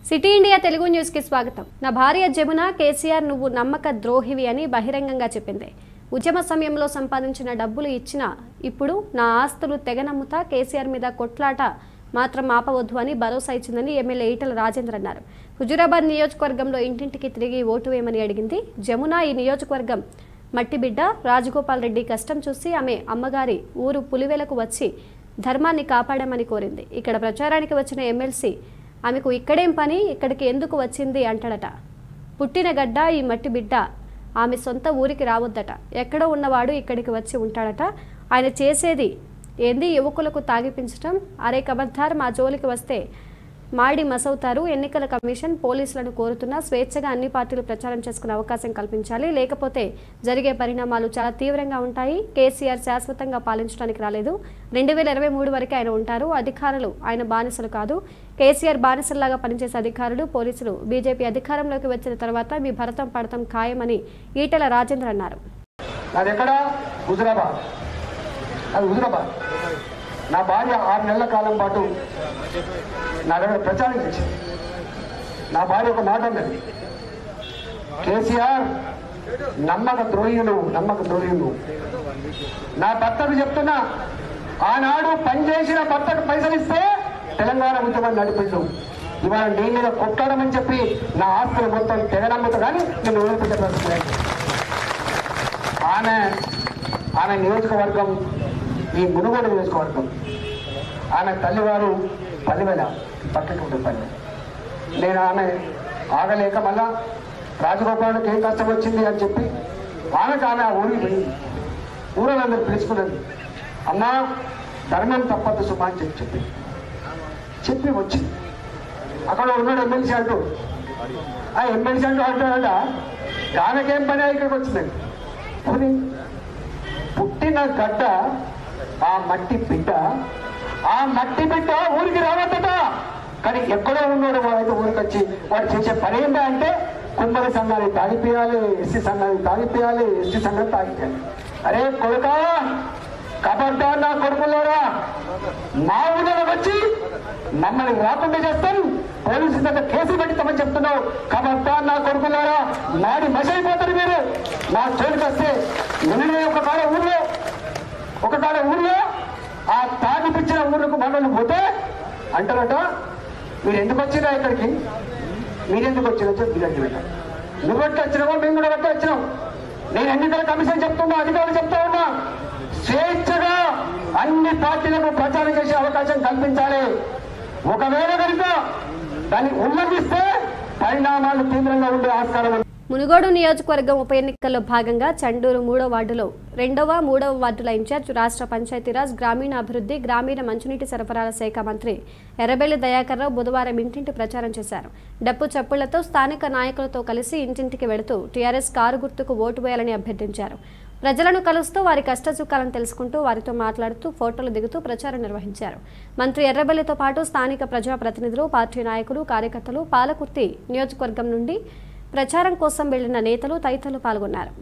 City India Telugu news కి స్వాగతం నా భార్య జమున కేసీఆర్ నువ్వు నమ్మక ద్రోహివి అని బహిరంగంగా చెప్పింది ఉద్యమ సమయంలో సంపాదించిన డబ్బులు ఇచ్చినా ఇప్పుడు నా ఆస్తులు తెగనమ్ముతా కేసీఆర్ మీద కొట్లాట మాత్రం ఆపవద్దు అని భరోసా ఇచ్చిందని ఎమ్మెల్యే ఈటల రాజేందర్ అన్నారు హుజూరాబాద్ నియోజకవర్గంలో ఇంటింటికి తిరిగి ఓటు వేయమని అడిగింది జమున ఈ నియోజకవర్గం మట్టిబిడ్డ రాజగోపాల్ రెడ్డి కష్టం చూసి ఆమె అమ్మగారి ఊరు పులివెలకు వచ్చి ధర్మాన్ని కాపాడామని కోరింది ఇక్కడ ప్రచారానికి వచ్చిన ఎమ్మెల్సీ ఆమెకు ఇక్కడేం పని ఇక్కడికి ఎందుకు వచ్చింది అంటాడట పుట్టిన గడ్డ ఈ మట్టి బిడ్డ ఆమె సొంత ఊరికి రావద్దట ఎక్కడో ఉన్నవాడు ఇక్కడికి వచ్చి ఉంటాడట ఆయన చేసేది ఏంది యువకులకు తాగిపించటం అరే కబర్దార్ మా జోలికి వస్తే మాడి మసవుతారు ఎన్నికల కమిషన్ పోలీసులను కోరుతున్నా స్వేచ్ఛగా అన్ని పార్టీలు ప్రచారం చేసుకునే అవకాశం కల్పించాలి లేకపోతే జరిగే పరిణామాలు చాలా తీవ్రంగా ఉంటాయి కేసీఆర్ శాశ్వతంగా పాలించడానికి రాలేదు రెండు వేల ఇరవై మూడు వరకు ఆయన ఉంటారు అధికారులు ఆయన బానిసలు కాదు కేసీఆర్ బానిసల్లాగా పనిచేసే అధికారులు పోలీసులు బీజేపీ అధికారంలోకి వచ్చిన తర్వాత మీ భరతం పడతం ఖాయమని ఈటెల రాజేంద్ర అన్నారు నాది ఎక్కడ హుజరాబాద్ అది హుజరాబాద్ నా భార్య ఆరు నెలల కాలం పాటు నా దగ్గర ప్రచారం చేసింది నా భార్య ఒక మాట అన్నది కేసీఆర్ నమ్మక ద్రోహియులు నమ్మక ద్రోహియులు నా భర్తకు చెప్తున్నా ఆనాడు పనిచేసిన భర్తకు పైసలు ఇస్తే తెలంగాణ ఉద్యమం నడిపించు ఇవాళ నీ మీద కొట్టడమని చెప్పి నా ఆస్తులు మొత్తం తెగనమ్ముతా కానీ నేను వదిలిపెట్టే ప్రశ్న లేదు. ఆమె ఆమె నియోజకవర్గం ఈ మునుగోడు నియోజకవర్గం ఆమె తల్లివారు పల్లెవెల పక్కకి ఉంటుంది పల్లె నేను ఆమె ఆగలేక మళ్ళా రాజగోపాలకు ఏం కష్టం వచ్చింది అని చెప్పి ఆమెకు ఆమె ఆ ఊరికి పోయింది ఊరందరూ పిలుచుకున్నది అమ్మా ధర్మం తప్పదు సుమా అని చెప్పి చెప్పి చెప్పి వచ్చింది అక్కడ ఉన్నాడు ఎమ్మెల్సీ అంటూ ఆ ఎమ్మెల్సీ అంటూ అంటాడట ఆమెకేం పని ఇక్కడికి వచ్చిందండి పోనీ పుట్టిన గడ్డ ఆ మట్టి బిడ్డ ఆ మట్టి బిడ్డ ఊరికి రావద్దట కానీ ఎక్కడో ఉన్నాడు వాడైతే ఊరికి వచ్చి వాడు చేసే పని ఏంటా అంటే కుమ్మరి సంఘాన్ని తాగిపోయాలి ఎస్సీ సంఘాన్ని తాగిపోయాలి ఎస్టీ సంఘాన్ని తాగిపోయాలి అరే కొడుకా కబడ్డా నా కొడుకులారా మా ఊళ్ళో వచ్చి మమ్మల్ని రాకుండా చేస్తాను పోలీసు దగ్గర కేసులు పెడతామని చెప్తున్నావు కబడ్డా నా కొడుకులారా మాడి మసైపోతారు మీరు నా జోలికి వస్తే నిన్ననే ఒక కాడ ఊళ్ళో ఒక కాడ ఊళ్ళో ఆ తాగిపించిన ఊళ్ళకు మనల్ని పోతే అంటారట మీరు ఎందుకు వచ్చినా ఇక్కడికి మీరు ఎందుకు వచ్చినా చెప్పి మీరు అంటే పెట్టారు. నువ్వు బట్టి వచ్చినావో మేము కూడా బట్టి వచ్చినాం నేను ఎన్నికల కమిషన్ చెప్తున్నా అధికారులు చెప్తా ఉన్నా స్వేచ్ఛగా అన్ని పార్టీలకు ప్రచారం చేసే అవకాశం కల్పించాలి ఒకవేళ కనుక దాన్ని ఉల్లంఘిస్తే పరిణామాలు తీవ్రంగా ఉండే ఆస్కారం ఉంది. మునుగోడు నియోజకవర్గం ఉప ఎన్నికల్లో భాగంగా చండూరు మూడో వార్డులో రెండవ మూడవ వార్డుల ఇన్ఛార్జ్ రాష్ట్ర పంచాయతీరాజ్ గ్రామీణాభివృద్ధి గ్రామీణ మంచినీటి సరఫరాల శాఖ మంత్రి ఎర్రబెల్లి దయాకర్ రావు బుధవారం ఇంటింటి ప్రచారం చేశారు డప్పు చప్పుళ్లతో స్థానిక నాయకులతో కలిసి ఇంటింటికి వెళుతూ టీఆర్ఎస్ కారు గుర్తుకు ఓటు వేయాలని అభ్యర్థించారు ప్రజలను కలుస్తూ వారి కష్టసుఖాలను తెలుసుకుంటూ వారితో మాట్లాడుతూ ఫోటోలు దిగుతూ ప్రచారం నిర్వహించారు మంత్రి ఎర్రబెల్లితో పాటు స్థానిక ప్రజాప్రతినిధులు పార్టీ నాయకులు కార్యకర్తలు పాలకుర్తి నియోజకవర్గం నుండి ప్రచారం కోసం వెళ్లిన నేతలు తదితరులు పాల్గొన్నారు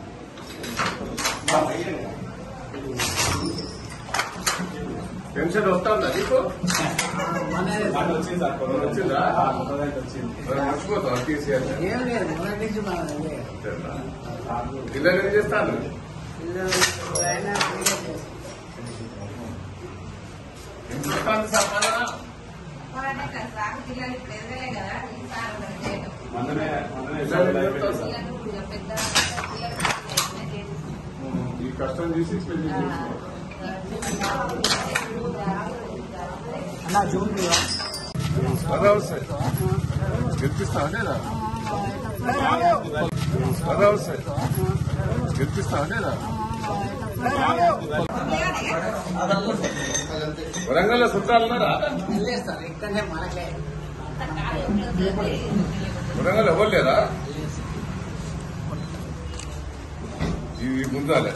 పెన్షన్ వస్తుందా నీకు వచ్చిందా మరి మర్చిపోతావా కేసీఆర్ ఏం లేదు మొదటి నుంచి మనం అదే. పిల్లలు ఏం చేస్తాను పిల్లలు ఆయన క్రికెట్ చేస్తారు. ఏం చెప్తాను సంపాదన వాళ్ళనే కదా సాగు పిల్లలు ఇప్పుడు ఎదగలే కదా ఈ సాగు ఒకటి చేయడం. పిల్లలు ఏం చెప్తావు సార్? పిల్లలు ఇప్పుడు ఇక పెద్ద పిల్లలు పెద్దగా చేసి- ఈ కష్టం చేసి పెళ్లి చేసుకో. పదహారు సార్ గెలిపిస్తావా లేదా పదహారు సార్ గెలిపిస్తావా లేదా వరంగల్ చుట్టాలున్నారా వెళ్ళేస్తారు ఇక్కడనే మనకే వరంగల్ ఎవరు లేదా ఇది ముందాలే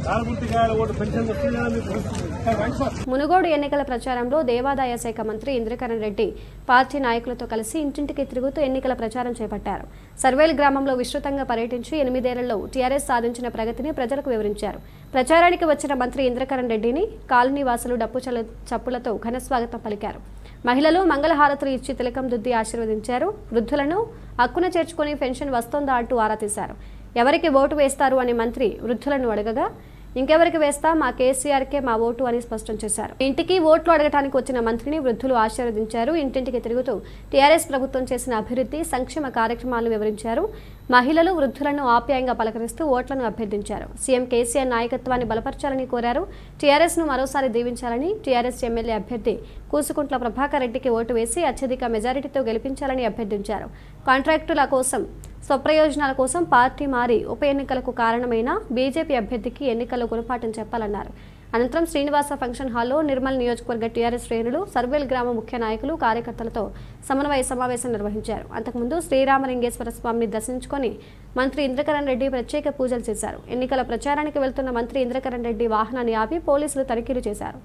మునుగోడు ఎన్నికల ప్రచారంలో దేవాదాయ శాఖ మంత్రి ఇంద్రకరణ్ రెడ్డి పార్టీ నాయకులతో కలిసి ఇంటింటికి తిరుగుతూ ఎన్నికల ప్రచారం చేపట్టారు సర్వేల్ గ్రామంలో విస్తృతంగా పర్యటించి ఎనిమిదేళ్లలో టీఆర్ఎస్ సాధించిన ప్రగతిని ప్రజలకు వివరించారు ప్రచారానికి వచ్చిన మంత్రి ఇంద్రకరణ్ రెడ్డిని కాలనీ వాసులు డప్పు చల- చప్పులతో ఘనస్వాగతం పలికారు మహిళలు మంగళహారతులు ఇచ్చి తిలకం దుద్ది ఆశీర్వదించారు వృద్ధులను హక్కున చేర్చుకుని పెన్షన్ వస్తోందా అంటూ ఆరా తీశారు ఎవరికి ఓటు వేస్తారు అని మంత్రి వృద్ధులను అడగగా ఇంకెవరికి వేస్తా మా కేసీఆర్కే మా ఓటు అని స్పష్టం చేశారు ఇంటికి ఓట్లు అడగటానికి వచ్చిన మంత్రిని వృద్ధులు ఆశీర్వదించారు ఇంటింటికి తిరుగుతూ టీఆర్ఎస్ ప్రభుత్వం చేసిన అభివృద్ధి సంక్షేమ కార్యక్రమాలను వివరించారు మహిళలు వృద్ధులను ఆప్యాయంగా పలకరిస్తూ ఓట్లను అభ్యర్థించారు సీఎం కేసీఆర్ నాయకత్వాన్ని బలపరచాలని కోరారు టీఆర్ఎస్ ను మరోసారి దీవించాలని టీఆర్ఎస్ ఎమ్మెల్యే అభ్యర్థి కూసుకుంట్ల ప్రభాకర్ రెడ్డికి ఓటు వేసి అత్యధిక మెజారిటీతో గెలిపించాలని అభ్యర్థించారు కాంట్రాక్టుల కోసం స్వప్రయోజనాల కోసం పార్టీ మారి ఉప ఎన్నికలకు కారణమైన బీజేపీ అభ్యర్థికి ఎన్నికల్లో గుణపాఠం చెప్పాలన్నారు అనంతరం శ్రీనివాస ఫంక్షన్ హాల్లో నిర్మల్ నియోజకవర్గ టీఆర్ఎస్ శ్రేణులు సర్వేల్ గ్రామ ముఖ్య నాయకులు కార్యకర్తలతో సమన్వయ సమావేశం నిర్వహించారు అంతకుముందు శ్రీరామలింగేశ్వర స్వామిని దర్శించుకొని మంత్రి ఇంద్రకరణ్ రెడ్డి ప్రత్యేక పూజలు చేశారు ఎన్నికల ప్రచారానికి వెళ్తున్న మంత్రి ఇంద్రకరణ్ రెడ్డి వాహనాన్ని ఆపి పోలీసులు తనిఖీలు చేశారు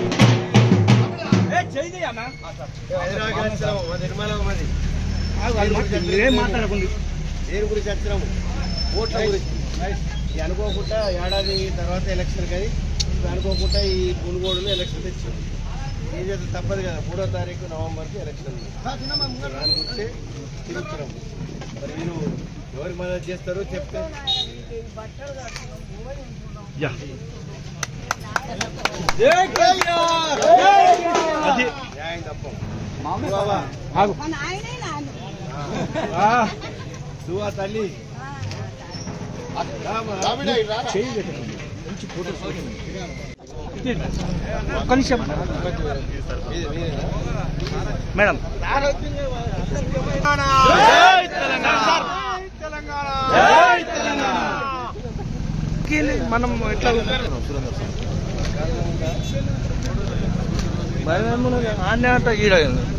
దేని గురించి వచ్చినాము ఓట్ల గురించి ఇది అనుకోకుండా ఏడాది తర్వాత ఎలక్షన్ కానీ ఇప్పుడు అనుకోకుండా ఈ పునుగోడులో ఎలక్షన్ తెచ్చాం ఏం చేస్తే తప్పదు కదా మూడో తారీఖు నవంబర్కి ఎలక్షన్ ఉంది దాని గురించి తిరుగుతున్నాము మరి మీరు ఎవరికి మద్దతు చేస్తారో చెప్తే న్యాయం తప్పం బాబా నువ్వు ఆ తల్లి మేడం మనం ఎట్లా ఆన్నే అంట ఈడ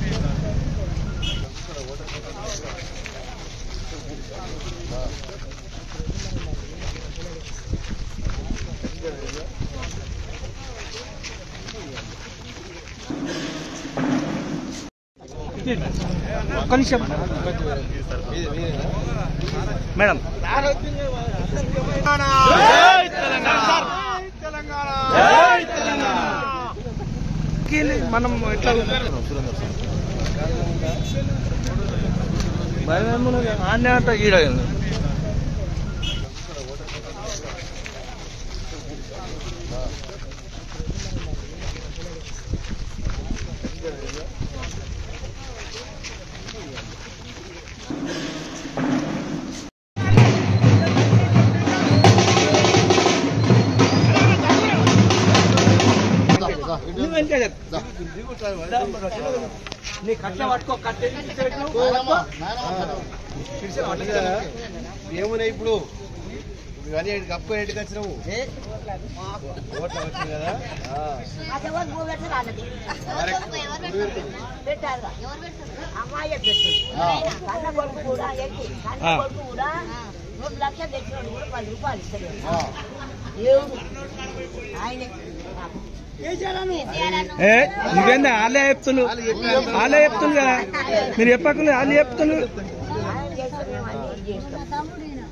ఒక్క నిమిషం మేడం మనం ఎట్లా ఆన్నే అంట ఈడ నీ కట్ల పట్టుకో కట్టే ఏమున్నాయి ఇప్పుడు ఇవన్నీ కప్పు ఇంటికి వచ్చినావు ఓట్ల వచ్చింది కదా ఆ. అమ్మాయి పెట్టు కన్న కొడుకు కూడా ఎట్టి కన్న కొడుకు కూడా మూడు లక్షలు తెచ్చినాడు కూడా పది రూపాయలు ఇస్తాడు దేవుడు ఆయనే ఏ నువ్వేందా వాళ్ళే చెప్తున్నారు వాళ్ళే చెప్తున్నారు కదా మీరు చెప్పకుండా వాళ్ళు చెప్తున్నారు ఆయన చేస్తే మేము అన్ని చేస్తాం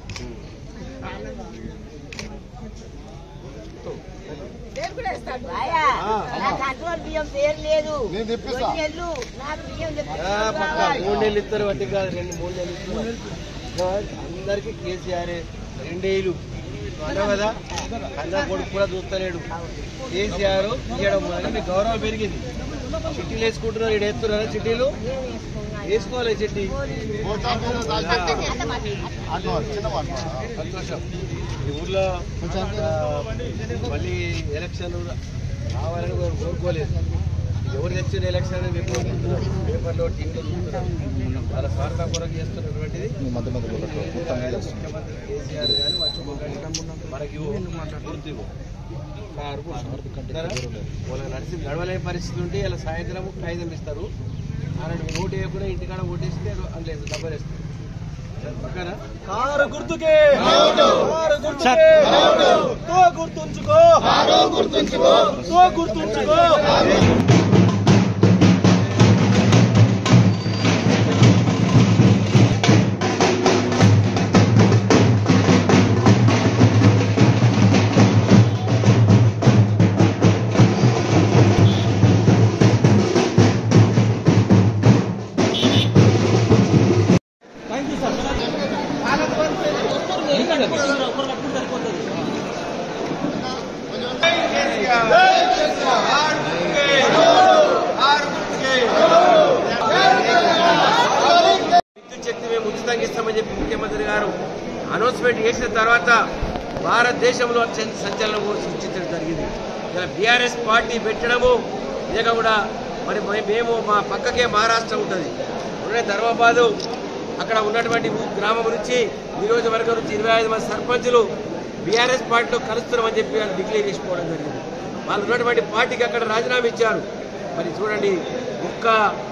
అయ్యా, నాకు అటువంటి బియ్యం పేరు లేదు నెల్లు నాకు బియ్యం ఆ, పక్క మూడు నెలలు ఇస్తారు వడ్డీ కాదు రెండు మూడు నెలలు ఇస్తారు ఆ, అందరికీ కేసీఆర్ రెండేళ్ళు అన్నావు కదా కన్నా కొడుకు కూడా చూస్తలేడు కేసీఆర్ ఇవ్వడం వల్ల మీ గౌరవం పెరిగింది చిట్టీలు వేసుకుంటున్నారు ఇక్కడ వేస్తున్నారా చిట్టీలు వేసుకోవాలి చిట్టి సంతోషం ఈ ఊర్లో ఆ, మళ్ళీ ఎలక్షన్ రావాలని మేము కోరుకోలేదు ఎవరు తెచ్చిన ఎలక్షన్ అని మేము కోరుకుంటున్నాం. పేపర్లో టీవీలో చూస్తున్నాం వాళ్ళ స్వార్థ కొరకు చేస్తున్నటువంటిది ముఖ్యమంత్రి కేసీఆర్ గారు మర్చిపోకండి మనకి గుర్తు కారు వాళ్ళకి నడిచి నడవలేని పరిస్థితి ఉంటే ఇలా సాయంత్రం కాగితం ఇస్తారు అలాంటి ఓటు వేయకుండా ఇంటికాడ ఓటేస్తే అందులో డబ్బులు వేస్తారు కారు గుర్తుకే కారు గుర్తుకే తో గుర్తుంచుకో గుర్తుంచుకో తో గుర్తుంచుకో విద్యుత్ శక్తి మేము ఉచితంగా ఇస్తామని చెప్పి ముఖ్యమంత్రి గారు అనౌన్స్మెంట్ చేసిన తర్వాత భారతదేశంలో అత్యంత సంచలనం కూడా సృష్టించడం జరిగింది ఇలా బీఆర్ఎస్ పార్టీ పెట్టడము ఇక కూడా మరి మే- మేము మా పక్కకే మహారాష్ట్ర ఉంటుంది ఉన్నే ధర్మాబాదు అక్కడ ఉన్నటువంటి ఊ- గ్రామం నుంచి నియోజకవర్గం నుంచి ఇరవై ఐదు మంది సర్పంచులు బీఆర్ఎస్ పార్టీలో కలుస్తున్నామని చెప్పి వాళ్ళు డిక్లేర్ చేసుకోవడం జరిగింది వాళ్ళు ఉన్నటువంటి పార్టీకి అక్కడ రాజీనామా ఇచ్చారు మరి చూడండి ఒక్క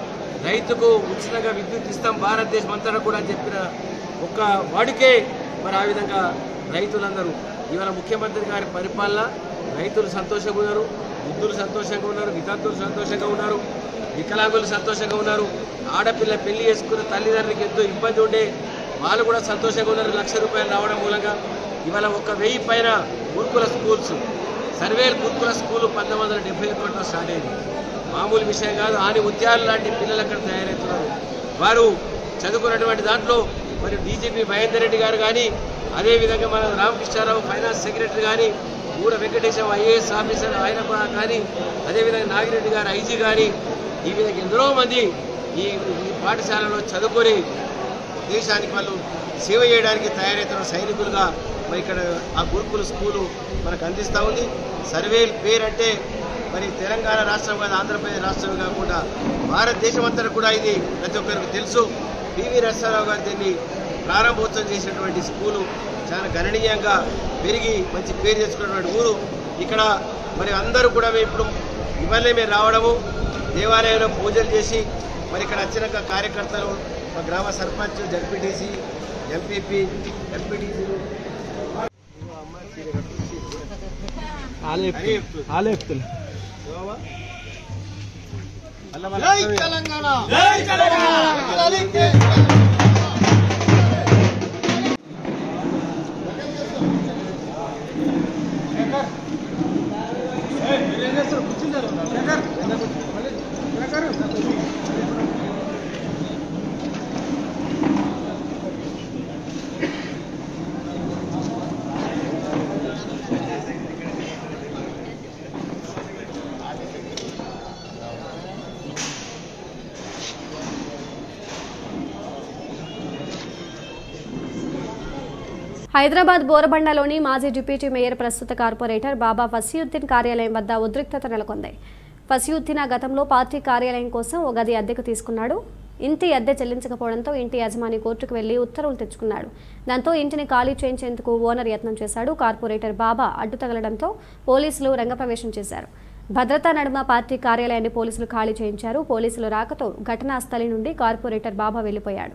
రైతుకు ఉచితంగా విద్యుత్ ఇస్తాం భారతదేశం అంతటా కూడా అని చెప్పిన ఒక్క వాడికే మరి ఆ విధంగా రైతులందరూ ఇవాళ ముఖ్యమంత్రి గారి పరిపాలన రైతులు సంతోషంగా ఉన్నారు వృద్ధులు సంతోషంగా ఉన్నారు వితంతులు సంతోషంగా ఉన్నారు వికలాంగులు సంతోషంగా ఉన్నారు ఆడపిల్ల పెళ్లి చేసుకున్న తల్లిదండ్రులకు ఎంతో ఇబ్బంది ఉండే వాళ్ళు కూడా సంతోషంగా ఉన్నారు లక్ష రూపాయలు రావడం మూలంగా ఇవాళ ఒక వెయ్యి పైన గురుకుల స్కూల్స్ సర్వేలు గురుకుల స్కూల్ పంతొమ్మిది వందల డెబ్బై ఒకటిలో స్టార్ట్ అయింది మామూలు విషయం కాదు ఆని ఉద్యాలు లాంటి పిల్లలు అక్కడ తయారవుతున్నారు వారు చదువుకున్నటువంటి దాంట్లో మరి డీజీపీ మహేందర్ రెడ్డి గారు కానీ అదేవిధంగా మన రామకృష్ణారావు ఫైనాన్స్ సెక్రటరీ కానీ ఊర వెంకటేశం ఐఏఎస్ ఆఫీసర్ ఆయన కూడా కానీ అదేవిధంగా నాగిరెడ్డి గారు ఐజీ కానీ ఈ విధంగా ఎందరో మంది ఈ ఈ పాఠశాలలో చదువుకొని దేశానికి వాళ్ళు సేవ చేయడానికి తయారవుతున్న సైనికులుగా మరి ఇక్కడ ఆ గురుకుల స్కూలు మనకు అందిస్తూ ఉంది సర్వేల్ పేరు అంటే మరి తెలంగాణ రాష్ట్రం కాదు ఆంధ్రప్రదేశ్ రాష్ట్రం కాకుండా భారతదేశం అంతా కూడా ఇది ప్రతి ఒక్కరికి తెలుసు పివి నరసింహారావు గారు దీన్ని ప్రారంభోత్సవం చేసినటువంటి స్కూలు చాలా గణనీయంగా పెరిగి మంచి పేరు తెచ్చుకున్నటువంటి ఊరు ఇక్కడ మరి అందరూ కూడా మేము ఇప్పుడు ఇవన్నీ మేము రావడము దేవాలయంలో పూజలు చేసి మరి ఇక్కడ వచ్చినాక కార్యకర్తలు మా గ్రామ సర్పంచ్ జడ్పీటీసీ ఎంపీపీ ఎంపీటీసీలు ఆలేపుతులు తెలంగాణ హైదరాబాద్ బోరబండలోని మాజీ డిప్యూటీ మేయర్ ప్రస్తుత కార్పొరేటర్ బాబా ఫసీయుద్దీన్ కార్యాలయం వద్ద ఉద్రిక్తత నెలకొంది ఫసీయుద్దీన్ ఆ గతంలో పార్టీ కార్యాలయం కోసం ఓ గది అద్దెకు తీసుకున్నాడు ఇంటి అద్దె చెల్లించకపోవడంతో ఇంటి యజమాని కోర్టుకు వెళ్లి ఉత్తర్వులు తెచ్చుకున్నాడు దాంతో ఇంటిని ఖాళీ చేయించేందుకు ఓనర్ యత్నం చేశాడు కార్పొరేటర్ బాబా అడ్డు తగలడంతో పోలీసులు రంగప్రవేశం చేశారు భద్రతా నడుమ పార్టీ కార్యాలయాన్ని పోలీసులు ఖాళీ చేయించారు పోలీసులు రాకతో ఘటనా స్థలి నుండి కార్పొరేటర్ బాబా వెళ్లిపోయాడు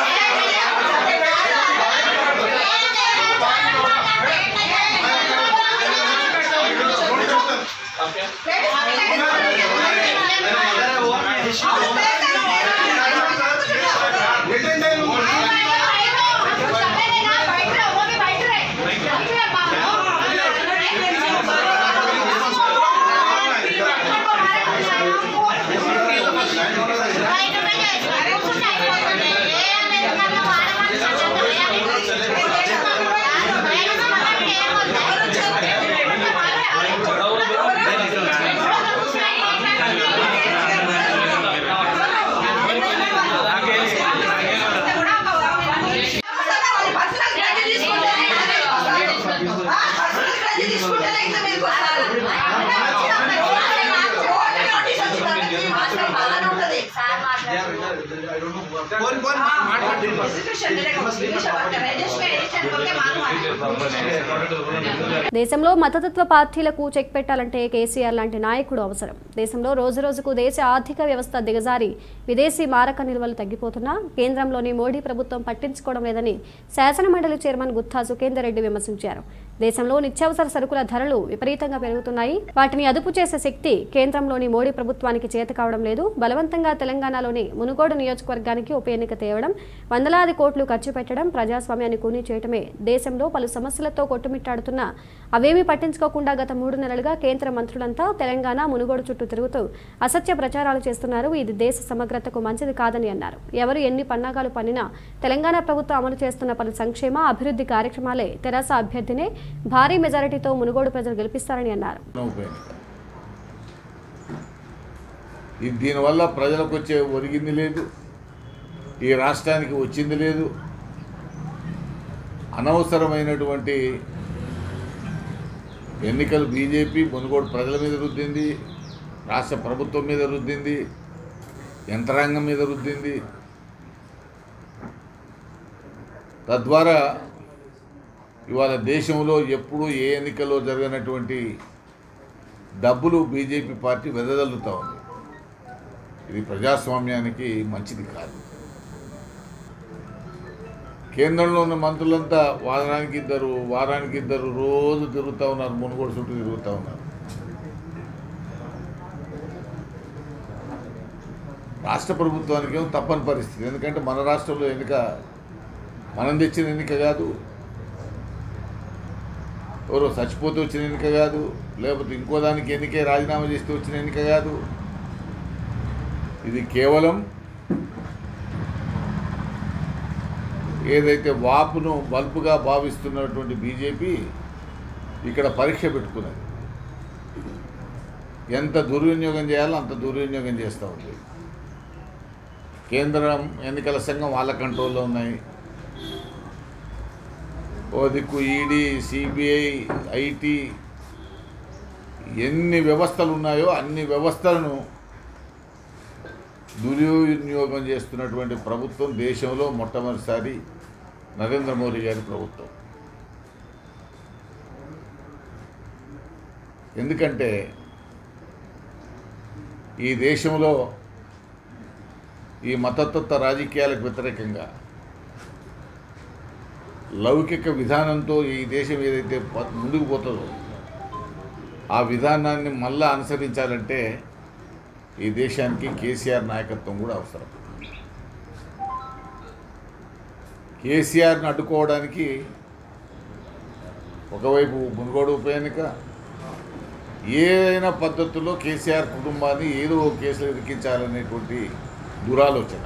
Thank you. తీసుకుంటేనే ఇంకా మీకు వస్తారు. ఓన్లీ నోటీస్ వచ్చిందంటే మాత్రం బాగానే ఉంటది. Execution direct execution worker, register edition కొరకే మాకు మాకు. దేశంలో మతతత్వ పార్టీలకు చెక్ పెట్టాలంటే కేసీఆర్ లాంటి నాయకుడు అవసరం దేశంలో రోజు రోజుకు దేశ ఆర్థిక వ్యవస్థ దిగజారి విదేశీ మారక నిల్వలు తగ్గిపోతున్నా కేంద్రంలోని మోడీ ప్రభుత్వం పట్టించుకోవడం లేదని శాసనమండలి చైర్మన్ గుత్తా సుఖేందర్ రెడ్డి విమర్శించారు దేశంలో నిత్యావసర సరుకుల ధరలు విపరీతంగా పెరుగుతున్నాయి వాటిని అదుపు చేసే శక్తి కేంద్రంలోని మోడీ ప్రభుత్వానికి చేత కావడం లేదు బలవంతంగా తెలంగాణలోని మునుగోడు నియోజకవర్గానికి ఉప ఎన్నిక తేవడం వందలాది కోట్లు ఖర్చు పెట్టడం ప్రజాస్వామ్యాన్ని కూనీ చేయటమే దేశంలో పలు సమస్యలతో కొట్టుమిట్టాడుతున్నా అవేమీ పట్టించుకోకుండా గత మూడు నెలలుగా కేంద్ర మంత్రులంతా తెలంగాణ మునుగోడు చుట్టూ తిరుగుతూ అసత్య ప్రచారాలు చేస్తున్నారు ఇది దేశ సమగ్రతకు మంచిది కాదని అన్నారు ఎవరు ఎన్ని పన్నాగాలు పన్నినా తెలంగాణ ప్రభుత్వం అమలు చేస్తున్న పలు సంక్షేమ అభివృద్ధి కార్యక్రమాలే తెరాస అభ్యర్థినే భారీ మెజారిటీతో మునుగోడు ప్రజలు గెలిపిస్తారని అన్నారు ఉపయోగం ఇది దీనివల్ల ప్రజలకు వచ్చే ఒరిగింది లేదు ఈ రాష్ట్రానికి వచ్చింది లేదు అనవసరమైనటువంటి ఎన్నికలు బీజేపీ మునుగోడు ప్రజల మీద రుద్దింది రాష్ట్ర ప్రభుత్వం మీద రుద్దింది యంత్రాంగం మీద రుద్దింది తద్వారా ఇవాళ దేశంలో ఎప్పుడూ ఏ ఎన్నికల్లో జరగనటువంటి డబ్బులు బీజేపీ పార్టీ వెదజల్లుతూ ఉంది ఇది ప్రజాస్వామ్యానికి మంచిది కాదు కేంద్రంలో ఉన్న మంత్రులంతా వారానికి ఇద్దరు వారానికి ఇద్దరు రోజు తిరుగుతూ ఉన్నారు మునుగోడు చుట్టూ తిరుగుతూ ఉన్నారు రాష్ట్ర ప్రభుత్వానికి ఏమో తప్పని పరిస్థితి ఎందుకంటే మన రాష్ట్రంలో ఎన్నిక మనం తెచ్చిన ఎన్నిక కాదు ఎవరో చచ్చిపోతే వచ్చిన ఎన్నిక కాదు లేకపోతే ఇంకో దానికి ఎన్నికే రాజీనామా చేస్తే వచ్చిన ఎన్నిక కాదు ఇది కేవలం ఏదైతే వాపును బల్పుగా భావిస్తున్నటువంటి బీజేపీ ఇక్కడ పరీక్ష పెట్టుకున్నది ఎంత దుర్వినియోగం చేయాలో అంత దుర్వినియోగం చేస్తూ ఉంది కేంద్రం ఎన్నికల సంఘం వాళ్ళ కంట్రోల్లో ఉన్నాయి ఓ దిక్కు ఈడీ సిబిఐ ఐటీ ఎన్ని వ్యవస్థలు ఉన్నాయో అన్ని వ్యవస్థలను దుర్వినియోగం చేస్తున్నటువంటి ప్రభుత్వం దేశంలో మొట్టమొదటిసారి నరేంద్ర మోడీ గారి ప్రభుత్వం ఎందుకంటే ఈ దేశంలో ఈ మతతత్వ రాజకీయాలకు వ్యతిరేకంగా లౌకిక విధానంతో ఈ దేశం ఏదైతే ప- ముందుకు పోతుందో ఆ విధానాన్ని మళ్ళా అనుసరించాలంటే ఈ దేశానికి కేసీఆర్ నాయకత్వం కూడా అవసరం కేసీఆర్ని అడ్డుకోవడానికి ఒకవైపు మునుగోడు ఉప ఎన్నిక ఏదైనా పద్ధతుల్లో కేసీఆర్ కుటుంబాన్ని ఏదో ఒక కేసులో ఇరికించాలనేటువంటి దురాలోచన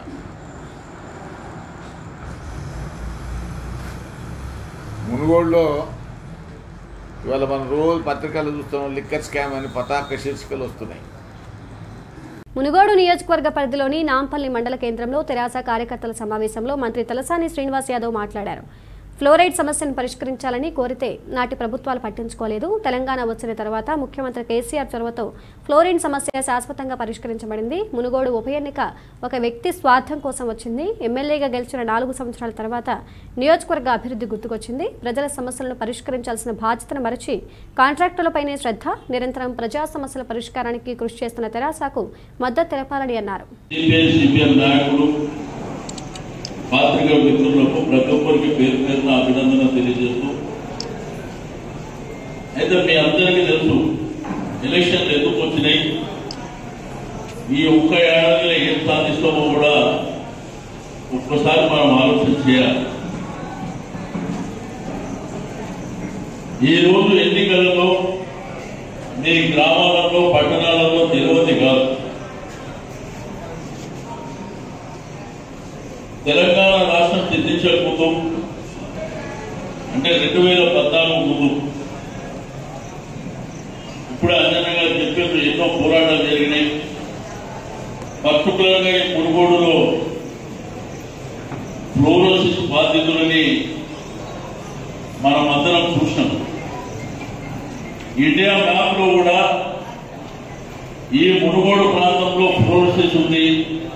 మునుగోడులో ఇవాళ మనం రోజు పత్రికలు చూస్తున్నాం లిక్కర్ స్కామ్ అని పతాక శీర్షికలు వస్తున్నాయి మునుగోడు నియోజకవర్గ పరిధిలోని నాంపల్లి మండల కేంద్రంలో తెరాస కార్యకర్తల సమావేశంలో మంత్రి తలసాని శ్రీనివాస్ యాదవ్ మాట్లాడారు ఫ్లోరైడ్ సమస్యను పరిష్కరించాలని కోరితే నాటి ప్రభుత్వాలు పట్టించుకోలేదు తెలంగాణ వచ్చిన తర్వాత ముఖ్యమంత్రి కేసీఆర్ చొరవతో ఫ్లోరైడ్ సమస్య శాశ్వతంగా పరిష్కరించబడింది మునుగోడు ఉప ఎన్నిక ఒక వ్యక్తి స్వార్థం కోసం వచ్చింది ఎమ్మెల్యేగా గెలిచిన నాలుగు సంవత్సరాల తర్వాత నియోజకవర్గ అభివృద్ధి గుర్తుకొచ్చింది ప్రజల సమస్యలను పరిష్కరించాల్సిన బాధ్యతను మరచి కాంట్రాక్టులపైనే శ్రద్ధ నిరంతరం ప్రజా సమస్యల పరిష్కారానికి కృషి చేస్తున్న తెరాసకు మద్దతు తెలపాలని అన్నారు సిపిఐ సిపిఎం నాయకులు పాత్రిక మిత్రులకు ప్రతి ఒక్కరికి పేరు పేరున అభినందన తెలియజేస్తూ అయితే మీ అందరికీ తెలుసు ఎలక్షన్లు ఎందుకు వచ్చినాయి ఈ ఒక్క ఏడాదిలో ఏం సాధిస్తామో కూడా ఒక్కసారి మనం ఆలోచన చేయాలి ఈ రోజు ఎన్నికలలో మీ గ్రామాలలో పట్టణాలలో తెలియదు కాదు తెలంగాణ రాష్ట్రం సిద్ధించే ముందు అంటే రెండు వేల పద్నాలుగు ముందు ఇప్పుడు అంజన్న గారు చెప్పారు ఎన్నో పోరాటాలు జరిగినాయి పర్టికులర్ గా ఈ మునుగోడులో ఫ్లోరోసిస్ బాధితులని మనం అందరం చూసినాం ఇండియా మ్యాప్ లో కూడా ఈ మునుగోడు ప్రాంతంలో ఫ్లోరోసిస్ ఉంది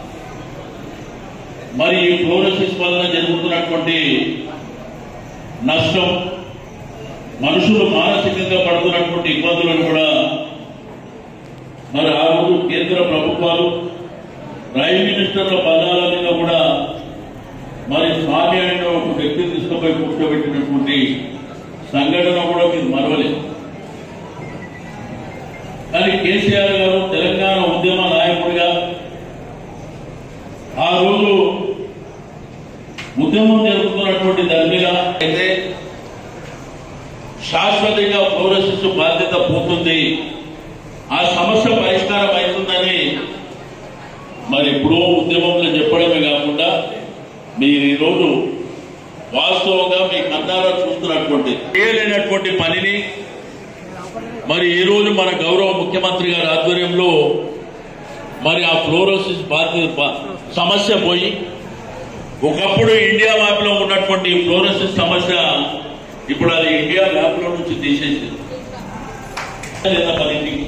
మరి ఈ ఫ్లోరోసిస్ వలన జరుగుతున్నటువంటి నష్టం మనుషులు మానసికంగా పడుతున్నటువంటి ఇబ్బందులను కూడా మరి ఆ రోజు కేంద్ర ప్రభుత్వాలు ప్రైమ్ మినిస్టర్ల పదాల మీద కూడా మరి స్వామి అనే ఒక వ్యక్తిని తీసుకుపోయి కూర్చోబెట్టినటువంటి సంఘటన కూడా మీరు మరవలేదు కానీ కేసీఆర్ గారు తెలంగాణ ఉద్యమ నాయకుడిగా ఆ రోజు ఉద్యమం జరుగుతున్నటువంటి దాని మీద అయితే శాశ్వతంగా ఫ్లోరసిస్ బాధ్యత పోతుంది ఆ సమస్య పరిష్కారం అవుతుందని మరి ఎప్పుడో ఉద్యమంలో చెప్పడమే కాకుండా మీరు ఈరోజు వాస్తవంగా మీ కన్నారా చూస్తున్నటువంటి చేయలేనటువంటి పనిని మరి ఈ రోజు మన గౌరవ ముఖ్యమంత్రి గారి ఆధ్వర్యంలో మరి ఆ ఫ్లోరోసిస్ బాధ్యత బా- సమస్య పోయి ఒకప్పుడు ఇండియా మ్యాప్ లో ఉన్నటువంటి ఈ ఫ్లోరోసిస్ సమస్య ఇప్పుడు అది ఇండియా మ్యాప్ లో నుంచి తీసేసింది లేదా పదింటికి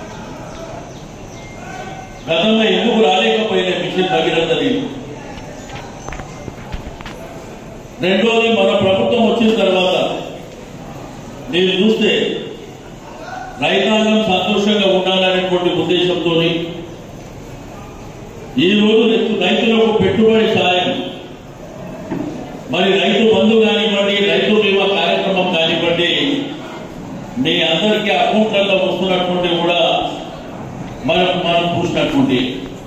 గతంలో ఎందుకు రాలేకపోయిన మిషన్ భగీరథ నీళ్ళు రెండోది మన ప్రభుత్వం వచ్చిన తర్వాత మీరు చూస్తే రైతాంగం సంతోషంగా ఉండాలనేటువంటి ఉద్దేశంతో ఈ రోజు రైతు- రైతులకు పెట్టుబడి సాయం మరి రైతు బంధు కానివ్వండి రైతు బీమా కార్యక్రమం కానివ్వండి మీ అందరికీ అకౌంట్లలో వస్తున్నటువంటి కూడా మనం మనం చూసినటువంటి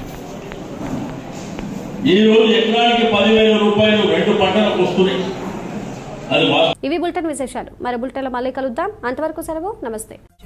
ఈ రోజు ఎకరానికి పదివేల రూపాయలు రెండు పంటలకు వస్తున్నాయి అది వాస్తవం ఇవి బులెటిన్ విశేషాలు మరి బులెటిన్లో మళ్ళీ కలుద్దాం అంతవరకు సెలవు నమస్తే